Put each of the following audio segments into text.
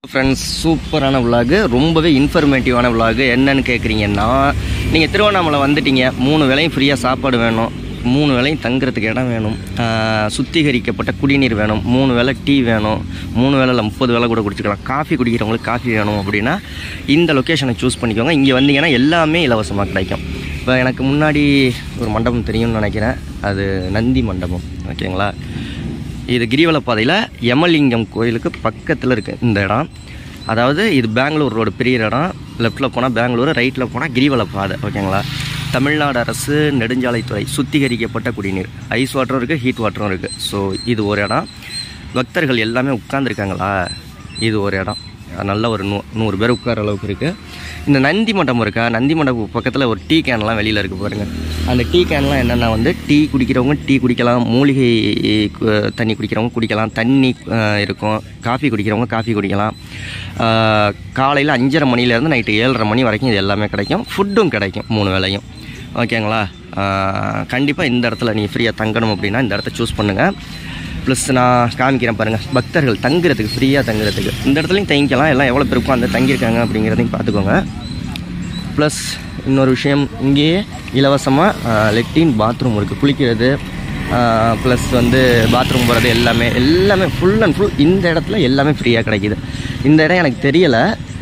friends சூப்பரான vlog ரொம்பவே இன்ஃபர்மேட்டிவான vlog என்னன்னு கேட்குறீங்கன்னா நீங்கள் திருவண்ணாமலை வந்துட்டீங்க மூணு வேளையும் ஃப்ரீயாக சாப்பாடு வேணும் மூணு வேளையும் தங்குறதுக்கு இடம் வேணும் ஆஹ் சுத்திகரிக்கப்பட்ட குடிநீர் வேணும் மூணு வேளை டீ வேணும் மூணு வேளையில் முப்பது வேளை கூட குடிச்சிக்கலாம் காஃபி குடிக்கிறவங்களுக்கு காஃபி வேணும் அப்படின்னா இந்த லொக்கேஷனை சூஸ் பண்ணிக்கோங்க இங்கே வந்தீங்கன்னா எல்லாமே இலவசமாக கிடைக்கும் இப்போ எனக்கு முன்னாடி ஒரு மண்டபம் தெரியும்னு நினைக்கிறேன் அது நந்தி மண்டபம் ஓகேங்களா இது கிரிவல பாதையில் யமலிங்கம் கோயிலுக்கு பக்கத்தில் இருக்குது இந்த இடம் அதாவது இது பெங்களூர் ரோடு பெரிய இடம் லெஃப்ட்டில் போனால் பெங்களூர் ரைட்டில் போனால் கிரிவல பாதை ஓகேங்களா தமிழ்நாடு அரசு நெடுஞ்சாலைத்துறை சுத்திகரிக்கப்பட்ட குடிநீர் ஐஸ் வாட்டரும் இருக்குது ஹீட் வாட்டரும் இருக்குது ஸோ இது ஒரு இடம் பக்தர்கள் எல்லாமே உட்காந்துருக்காங்களா இது ஒரு இடம் நல்ல ஒரு நூ நூறு பேர் உட்கார அளவுக்கு இருக்குது இந்த நந்தி மண்டபம் இருக்கா நந்தி மண்டபம் பக்கத்தில் ஒரு டீ கேன்லாம் வெளியில் இருக்குது பாருங்கள் அந்த டீ கேன்லாம் என்னென்னா வந்து டீ குடிக்கிறவங்க டீ குடிக்கலாம் மூலிகை கு- தண்ணி குடிக்கிறவங்க குடிக்கலாம் தண்ணி அஹ், இருக்கும் காஃபி குடிக்கிறவங்க காஃபி குடிக்கலாம் காலையில் அஞ்சரை மணிலேருந்து நைட்டு ஏழரை மணி வரைக்கும் இது எல்லாமே கிடைக்கும் ஃபுட்டும் கிடைக்கும் மூணு வேளையும் ஓகேங்களா கண்டிப்பாக இந்த இடத்துல நீங்கள் ஃப்ரீயாக தங்கணும் அப்படின்னா இந்த இடத்த சூஸ் பண்ணுங்கள் ப்ளஸ் நான் காமிக்கிறேன் பாருங்கள் பக்தர்கள் தங்குறதுக்கு ஃப்ரீயாக தங்குறதுக்கு இந்த இடத்துலையும் தங்கிக்கலாம் எல்லாம் எவ்வளோ பேர் உட்காந்து தங்கியிருக்காங்க அப்படிங்கிறதையும் பார்த்துக்கோங்க ப்ளஸ் இன்னொரு விஷயம் இங்கேயே இலவசமாக லெட்டின் பாத்ரூம் இருக்குது குளிக்கிறது ப்ளஸ் வந்து பாத்ரூம் போகிறது எல்லாமே எல்லாமே ஃபுல் அண்ட் ஃபுல் இந்த இடத்துல எல்லாமே ஃப்ரீயாக கிடைக்கிது இந்த இடம் எனக்கு தெரியலை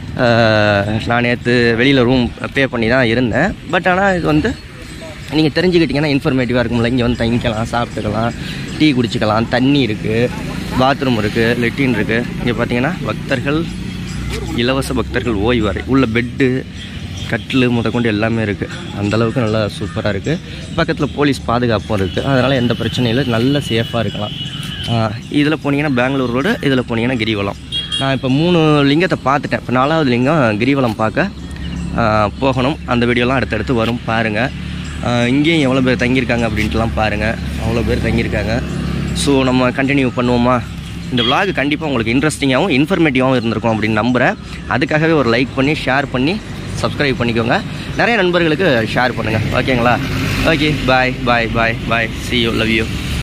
நான் நேற்று வெளியில் ரூம் பே பண்ணி தான் இருந்தேன் பட் ஆனால் இது வந்து நீங்கள் தெரிஞ்சுக்கிட்டிங்கன்னா இன்ஃபர்மேட்டிவாக இருக்கும்ல இங்கே வந்து தங்கிக்கலாம் சாப்பிட்டுக்கலாம் டீ குடிச்சிக்கலாம் தண்ணி இருக்குது பாத்ரூம் இருக்குது லெட்டின் இருக்குது இங்கே பார்த்தீங்கன்னா பக்தர்கள் இலவச பக்தர்கள் ஓய்வறை உள்ள பெட்டு கட்டில் முதற்கொண்டு எல்லாமே இருக்குது அந்தளவுக்கு நல்லா சூப்பராக இருக்குது பக்கத்தில் போலீஸ் பாதுகாப்பும் இருக்குது அதனால் எந்த பிரச்சனையும் இல்லை நல்ல சேஃபாக இருக்கலாம் இதில் போனீங்கன்னா பெங்களூர் ரோடு இதில் போனீங்கன்னா கிரிவலம் நான் இப்போ மூணு லிங்கத்தை பார்த்துட்டேன் இப்போ நாலாவது லிங்கம் கிரிவலம் பார்க்க ஆஹ் போகணும் அந்த வீடியோலாம் அடுத்தடுத்து வரும் பாருங்கள் இங்கேயும் எவ்வளோ பேர் தங்கியிருக்காங்க அப்படின்ட்டுலாம் பாருங்கள் அவ்வளோ பேர் தங்கியிருக்காங்க ஸோ நம்ம கண்டினியூ பண்ணுவோமா இந்த vlog கண்டிப்பாக உங்களுக்கு இன்ட்ரெஸ்டிங்காகவும் இன்ஃபர்மேட்டிவாகவும் இருந்திருக்கும் அப்படின்னு நம்புகிறேன் அதுக்காகவே ஒரு லைக் பண்ணி ஷேர் பண்ணி சப்ஸ்கிரைப் பண்ணிக்கோங்க நிறைய நண்பர்களுக்கு ஷேர் பண்ணுங்கள் ஓகேங்களா okay bye bye bye bye see you love you